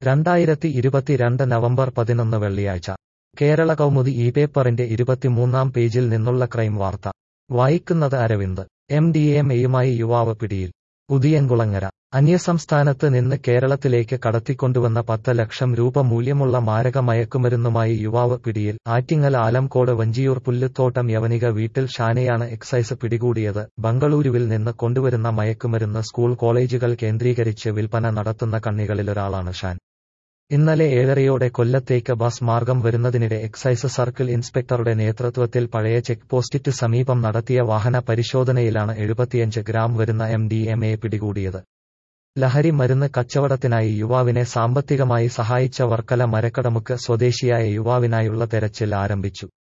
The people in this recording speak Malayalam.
രണ്ടായിരത്തി ഇരുപത്തിരണ്ട് നവംബർ പതിനൊന്ന് വെള്ളിയാഴ്ച കേരള കൗമുദി ഈ പേപ്പറിന്റെ ഇരുപത്തിമൂന്നാം പേജിൽ നിന്നുള്ള ക്രൈം വാർത്ത വായിക്കുന്നത് അരവിന്ദ് എം ഡി എം എയുമായി യുവാവ് പിടിയിൽ പുതിയൻകുളങ്ങര അന്യസംസ്ഥാനത്ത് നിന്ന് കേരളത്തിലേക്ക് കടത്തിക്കൊണ്ടുവന്ന പത്ത് ലക്ഷം രൂപ മൂല്യമുള്ള മാരക മയക്കുമരുന്നുമായി യുവാവ് പിടിയിൽ ആറ്റിങ്ങൽ ആലംകോട് വഞ്ചിയൂർ പുല്ലുത്തോട്ടം യവനിക വീട്ടിൽ ഷാനെയാണ് എക്സൈസ് പിടികൂടിയത് ബംഗളൂരുവിൽ നിന്ന് കൊണ്ടുവരുന്ന മയക്കുമരുന്ന് സ്കൂൾ കോളേജുകൾ കേന്ദ്രീകരിച്ച് വിൽപ്പന നടത്തുന്ന കണ്ണികളിലൊരാളാണ് ഷാൻ ഇന്നലെ ഏഴരയോടെ കൊല്ലത്തേക്ക് ബസ് മാർഗം വരുന്നതിനിടെ എക്സൈസ് സർക്കിൾ ഇൻസ്പെക്ടറുടെ നേതൃത്വത്തിൽ പഴയ ചെക്ക് പോസ്റ്റിറ്റ് സമീപം നടത്തിയ വാഹന പരിശോധനയിലാണ് എഴുപത്തിയഞ്ച് ഗ്രാം വരുന്ന എം ഡി എം എ പിടികൂടിയത് ലഹരി മരുന്ന് കച്ചവടത്തിനായി യുവാവിനെ സാമ്പത്തികമായി സഹായിച്ച വർക്കല മരക്കടമുക്ക് സ്വദേശിയായ യുവാവിനായുള്ള തെരച്ചിൽ ആരംഭിച്ചു